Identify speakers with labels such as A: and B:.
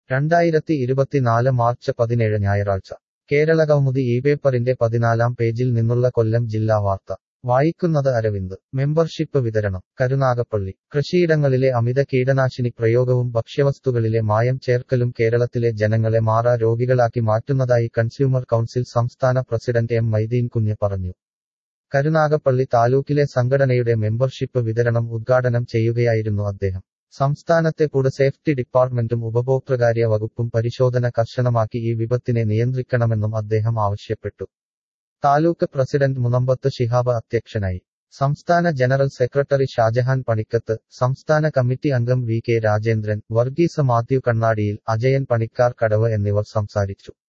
A: രണ്ടായിരത്തി ഇരുപത്തിനാല് മാർച്ച് പതിനേഴ് ഞായറാഴ്ച കേരളകൗമുദി ഈ പേപ്പറിന്റെ പതിനാലാം പേജിൽ നിന്നുള്ള കൊല്ലം ജില്ലാ വാർത്ത വായിക്കുന്നത് അരവിന്ദ് മെമ്പർഷിപ്പ് വിതരണം കരുനാഗപ്പള്ളി കൃഷിയിടങ്ങളിലെ അമിത കീടനാശിനി പ്രയോഗവും ഭക്ഷ്യവസ്തുക്കളിലെ മായം ചേർക്കലും കേരളത്തിലെ ജനങ്ങളെ മാറാ രോഗികളാക്കി മാറ്റുന്നതായി കൺസ്യൂമർ കൗൺസിൽ സംസ്ഥാന പ്രസിഡന്റ് എം മൈദീൻ കുഞ്ഞ് പറഞ്ഞു കരുനാഗപ്പള്ളി താലൂക്കിലെ സംഘടനയുടെ മെമ്പർഷിപ്പ് വിതരണം ഉദ്ഘാടനം ചെയ്യുകയായിരുന്നു അദ്ദേഹം സംസ്ഥാനത്തെ ഫുഡ് സേഫ്റ്റി ഡിപ്പാർട്ട്മെന്റും ഉപഭോക്തൃകാര്യ വകുപ്പും പരിശോധന കർശനമാക്കി ഈ വിപത്തിനെ നിയന്ത്രിക്കണമെന്നും അദ്ദേഹം ആവശ്യപ്പെട്ടു താലൂക്ക് പ്രസിഡന്റ് മുനമ്പത്ത് ശിഹാബ് അധ്യക്ഷനായി സംസ്ഥാന ജനറൽ സെക്രട്ടറി ഷാജഹാൻ പണിക്കത്ത് സംസ്ഥാന കമ്മിറ്റി അംഗം V K Rajendran Varghese Mathew Kannadiyil Ajayan പണിക്കാർ കടവ് എന്നിവർ സംസാരിച്ചു